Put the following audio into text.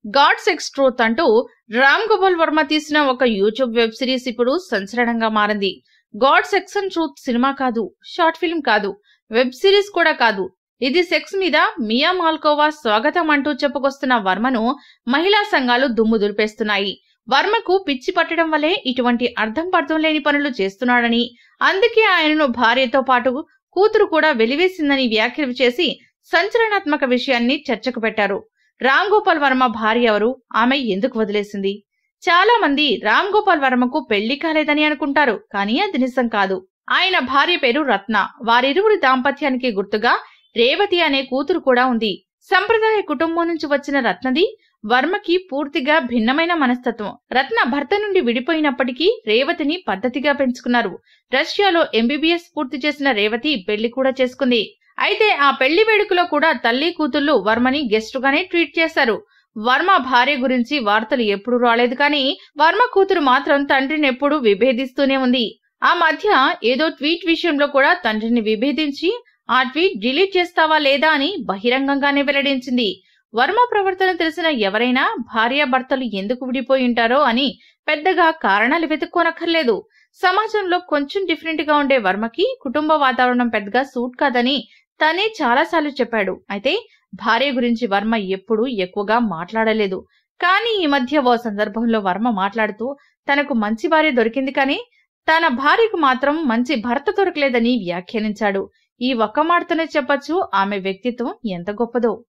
God sex truth అంటూ రామ్ గోపాల్ వర్మ తీసిన ఒక యూట్యూబ్ వెబ్ సిరీస్ ఇప్పుడు సంచలనంగా మారింది God sex and truth cinema కాదు షార్ట్ ఫిల్మ్ కాదు వెబ్ సిరీస్ కూడా కాదు ఇది సెక్స్ మీద మియా మాల్కోవా స్వాగతం అంటూ చెప్పుకొస్తున్న వర్మను మహిళా సంఘాలు దుమ్ము దులిపేస్తున్నాయి వర్మకు పిచ్చి పట్టడం వల్లే ఇటువంటి అర్థం పర్థం లేని పనులు చేస్తున్నాడని అందుకే ఆయనను భార్యతో పాటు కూతురు కూడా వెలివేసిందని వ్యాఖ్యలు చేసి సంచలనాత్మక విషయాన్ని చర్చకు పెట్టారు రామ్ గోపాల్ వర్మ భార్య ఎవరు ఆమె ఎందుకు వదిలేసింది చాలా మంది రామ్ గోపాల్ వర్మకు పెళ్లి కాలేదని అనుకుంటారు కానీ అది నిజం కాదు ఆయన భార్య పేరు రత్న వారిరువురి దాంపత్యానికి గుర్తుగా రేవతి అనే కూతురు కూడా ఉంది సంప్రదాయ కుటుంబం నుంచి వచ్చిన రత్నది వర్మకి పూర్తిగా భిన్నమైన మనస్తత్వం రత్న భర్త నుండి విడిపోయినప్పటికీ రేవతిని పద్ధతిగా పెంచుకున్నారు రష్యాలో ఎంబీబీఎస్ పూర్తి చేసిన రేవతి పెళ్లి కూడా చేసుకుంది అయితే ఆ పెళ్లి వేడుకలో కూడా తల్లి కూతుళ్లు వర్మని గెస్టుగానే ట్రీట్ చేశారు వర్మ భార్య గురించి వార్తలు ఎప్పుడు రాలేదు కానీ వర్మ కూతురు మాత్రం తండ్రిని ఎప్పుడు విభేదిస్తూనే ఉంది ఆ మధ్య ఏదో ట్వీట్ విషయంలో కూడా తండ్రిని విభేదించి ఆ ట్వీట్ డిలీట్ చేస్తావా లేదా అని బహిరంగంగానే వెల్లడించింది వర్మ ప్రవర్తన తెలిసిన ఎవరైనా భార్యాభర్తలు ఎందుకు విడిపోయి ఉంటారో అని పెద్దగా కారణాలు వెతుక్కోనక్కర్లేదు సమాజంలో కొంచెం డిఫరెంట్ గా ఉండే వర్మకి కుటుంబ వాతావరణం పెద్దగా సూట్ కాదని తనే చాలాసార్లు చెప్పాడు అయితే భార్య గురించి వర్మ ఎప్పుడూ ఎక్కువగా మాట్లాడలేదు కానీ ఈ మధ్య ఓ సందర్భంలో వర్మ మాట్లాడుతూ తనకు మంచి భార్య దొరికింది కానీ తన భార్యకు మాత్రం మంచి భర్త దొరకలేదని వ్యాఖ్యానించాడు ఈ ఒక్క మాటతోనే చెప్పొచ్చు ఆమె వ్యక్తిత్వం ఎంత గొప్పదో